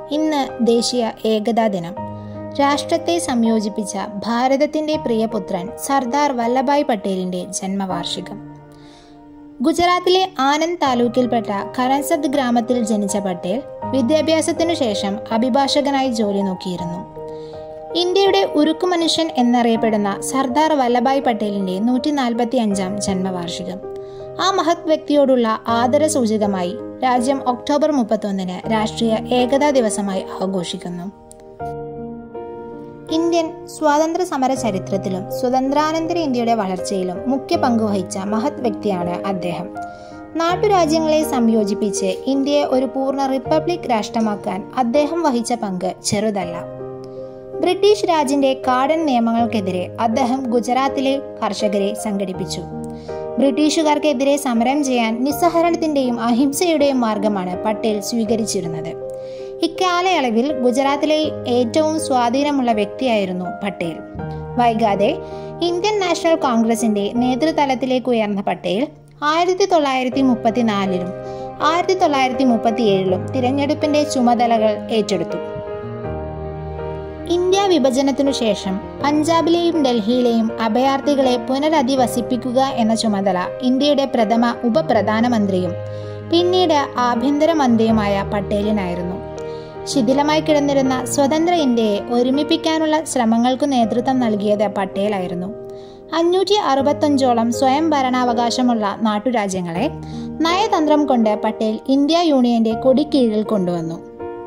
ഇന്ന് ദേശീയ ഏകതാ ദിനം രാഷ്ട്രത്തെ സംയോജിപ്പിച്ച ഭാരതത്തിന്റെ പ്രിയപുത്രൻ സർദാർ വല്ലഭായ് പട്ടേലിന്റെ ജന്മവാർഷികം ഗുജറാത്തിലെ ആനന്ദ് താലൂക്കിൽപ്പെട്ട കരൻസദ് ഗ്രാമത്തിൽ ജനിച്ച പട്ടേൽ വിദ്യാഭ്യാസത്തിനു ശേഷം അഭിഭാഷകനായി ജോലി നോക്കിയിരുന്നു ഇന്ത്യയുടെ ഉരുക്കു മനുഷ്യൻ എന്നറിയപ്പെടുന്ന സർദാർ വല്ലഭായ് പട്ടേലിന്റെ നൂറ്റി നാൽപ്പത്തി അഞ്ചാം ജന്മവാർഷികം ആ മഹത് വ്യക്തിയോടുള്ള ആദരസൂചകമായി രാജ്യം ഒക്ടോബർ മുപ്പത്തൊന്നിന് രാഷ്ട്രീയ ഏകതാ ദിവസമായി ആഘോഷിക്കുന്നു ഇന്ത്യൻ സ്വാതന്ത്ര്യ സമര ചരിത്രത്തിലും സ്വതന്ത്രാനന്തര ഇന്ത്യയുടെ വളർച്ചയിലും മുഖ്യ പങ്കുവഹിച്ച മഹത് വ്യക്തിയാണ് അദ്ദേഹം നാട്ടുരാജ്യങ്ങളെ സംയോജിപ്പിച്ച് ഇന്ത്യയെ ഒരു പൂർണ്ണ റിപ്പബ്ലിക് രാഷ്ട്രമാക്കാൻ അദ്ദേഹം വഹിച്ച പങ്ക് ചെറുതല്ല ബ്രിട്ടീഷ് രാജിന്റെ കാടൻ നിയമങ്ങൾക്കെതിരെ അദ്ദേഹം ഗുജറാത്തിലെ കർഷകരെ സംഘടിപ്പിച്ചു ബ്രിട്ടീഷുകാർക്കെതിരെ സമരം ചെയ്യാൻ നിസ്സഹരണത്തിന്റെയും അഹിംസയുടെയും മാർഗമാണ് പട്ടേൽ സ്വീകരിച്ചിരുന്നത് ഇക്കാലയളവിൽ ഗുജറാത്തിലെ ഏറ്റവും സ്വാധീനമുള്ള വ്യക്തിയായിരുന്നു പട്ടേൽ വൈകാതെ ഇന്ത്യൻ നാഷണൽ കോൺഗ്രസിന്റെ നേതൃതലത്തിലേക്ക് ഉയർന്ന പട്ടേൽ ആയിരത്തി തൊള്ളായിരത്തി മുപ്പത്തിനാലിലും ആയിരത്തി തൊള്ളായിരത്തി മുപ്പത്തിയേഴിലും തിരഞ്ഞെടുപ്പിന്റെ ചുമതലകൾ ഏറ്റെടുത്തു ഇന്ത്യ വിഭജനത്തിനു ശേഷം പഞ്ചാബിലെയും ഡൽഹിയിലെയും അഭയാർത്ഥികളെ പുനരധിവസിപ്പിക്കുക എന്ന ചുമതല ഇന്ത്യയുടെ പ്രഥമ ഉപപ്രധാനമന്ത്രിയും പിന്നീട് ആഭ്യന്തരമന്ത്രിയുമായ പട്ടേലിനായിരുന്നു ശിഥിലമായി കിടന്നിരുന്ന സ്വതന്ത്ര ഇന്ത്യയെ ഒരുമിപ്പിക്കാനുള്ള ശ്രമങ്ങൾക്കു നേതൃത്വം നൽകിയത് പട്ടേലായിരുന്നു അഞ്ഞൂറ്റി അറുപത്തഞ്ചോളം സ്വയം ഭരണാവകാശമുള്ള നാട്ടുരാജ്യങ്ങളെ നയതന്ത്രം കൊണ്ട് പട്ടേൽ ഇന്ത്യ യൂണിയന്റെ കൊടിക്കീഴിൽ കൊണ്ടുവന്നു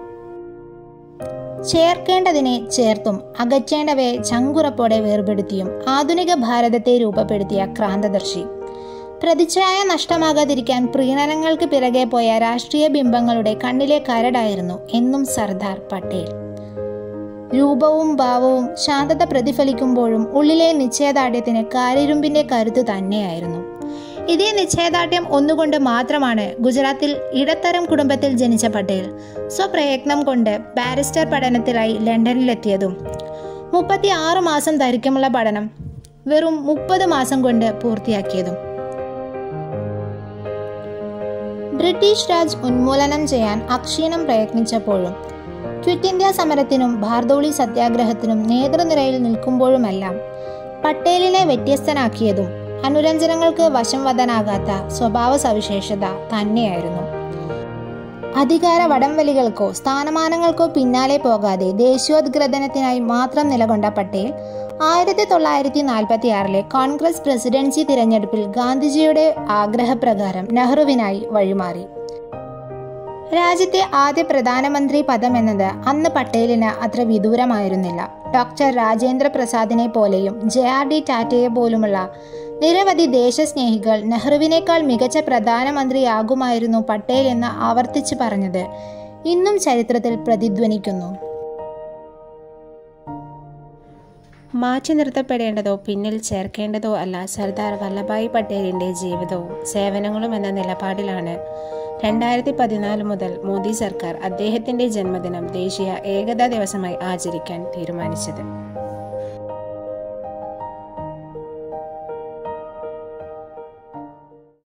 ചേർക്കേണ്ടതിനെ ചേർത്തും അകറ്റേണ്ടവയെ ചങ്കുറപ്പോടെ വേർപെടുത്തിയും ആധുനിക ഭാരതത്തെ രൂപപ്പെടുത്തിയ ക്രാന്തദർശി പ്രതിച്ഛായ നഷ്ടമാകാതിരിക്കാൻ പ്രീണനങ്ങൾക്ക് പിറകെ പോയ രാഷ്ട്രീയ ബിംബങ്ങളുടെ കണ്ണിലെ കരടായിരുന്നു എന്നും സർദാർ പട്ടേൽ രൂപവും ഭാവവും ശാന്തത പ്രതിഫലിക്കുമ്പോഴും ഉള്ളിലെ നിശ്ചയദാർഢ്യത്തിന് കാരിരുമ്പിന്റെ കരുത്ത് തന്നെയായിരുന്നു ഇതേ നിശ്ചയദാർഢ്യം ഒന്നുകൊണ്ട് മാത്രമാണ് ഗുജറാത്തിൽ ഇടത്തരം കുടുംബത്തിൽ ജനിച്ച പട്ടേൽ സ്വപ്രയത്നം കൊണ്ട് ബാരിസ്റ്റർ പഠനത്തിലായി ലണ്ടനിലെത്തിയതും മുപ്പത്തി ആറ് മാസം ദൈർഘ്യമുള്ള പഠനം വെറും മുപ്പത് മാസം കൊണ്ട് പൂർത്തിയാക്കിയതും ബ്രിട്ടീഷ് രാജ് ഉന്മൂലനം ചെയ്യാൻ അക്ഷീണം പ്രയത്നിച്ചപ്പോഴും ക്വിറ്റ് ഇന്ത്യ സമരത്തിനും ബാർദോളി സത്യാഗ്രഹത്തിനും നേതൃനിരയിൽ നിൽക്കുമ്പോഴുമെല്ലാം പട്ടേലിനെ വ്യത്യസ്തനാക്കിയതും അനുരഞ്ജനങ്ങൾക്ക് വശം വദനാകാത്ത സ്വഭാവ സവിശേഷത തന്നെയായിരുന്നു അധികാര വടംവലികൾക്കോ സ്ഥാനമാനങ്ങൾക്കോ പിന്നാലെ പോകാതെ ദേശീയോദ്ഗ്രഥനത്തിനായി മാത്രം നിലകൊണ്ട പട്ടേൽ ആയിരത്തി തൊള്ളായിരത്തി നാൽപ്പത്തി ആറിലെ കോൺഗ്രസ് പ്രസിഡൻസി തിരഞ്ഞെടുപ്പിൽ ഗാന്ധിജിയുടെ ആഗ്രഹപ്രകാരം നെഹ്റുവിനായി വഴിമാറി രാജ്യത്തെ ആദ്യ പ്രധാനമന്ത്രി പദം എന്നത് അന്ന് പട്ടേലിന് അത്ര വിദൂരമായിരുന്നില്ല ഡോക്ടർ രാജേന്ദ്ര പ്രസാദിനെ പോലെയും ജെ ആർ ഡി ടാറ്റയെ പോലുമുള്ള നിരവധി ദേശസ്നേഹികൾ നെഹ്റുവിനേക്കാൾ മികച്ച പ്രധാനമന്ത്രിയാകുമായിരുന്നു പട്ടേൽ എന്ന് ആവർത്തിച്ചു പറഞ്ഞത് ഇന്നും ചരിത്രത്തിൽ പ്രതിധ്വനിക്കുന്നു മാറ്റി നിർത്തപ്പെടേണ്ടതോ പിന്നിൽ ചേർക്കേണ്ടതോ അല്ല സർദാർ വല്ലഭായ് പട്ടേലിന്റെ ജീവിതവും സേവനങ്ങളും എന്ന നിലപാടിലാണ് രണ്ടായിരത്തി പതിനാല് മുതൽ മോദി സർക്കാർ അദ്ദേഹത്തിന്റെ ജന്മദിനം ദേശീയ ഏകതാ ദിവസമായി ആചരിക്കാൻ തീരുമാനിച്ചത്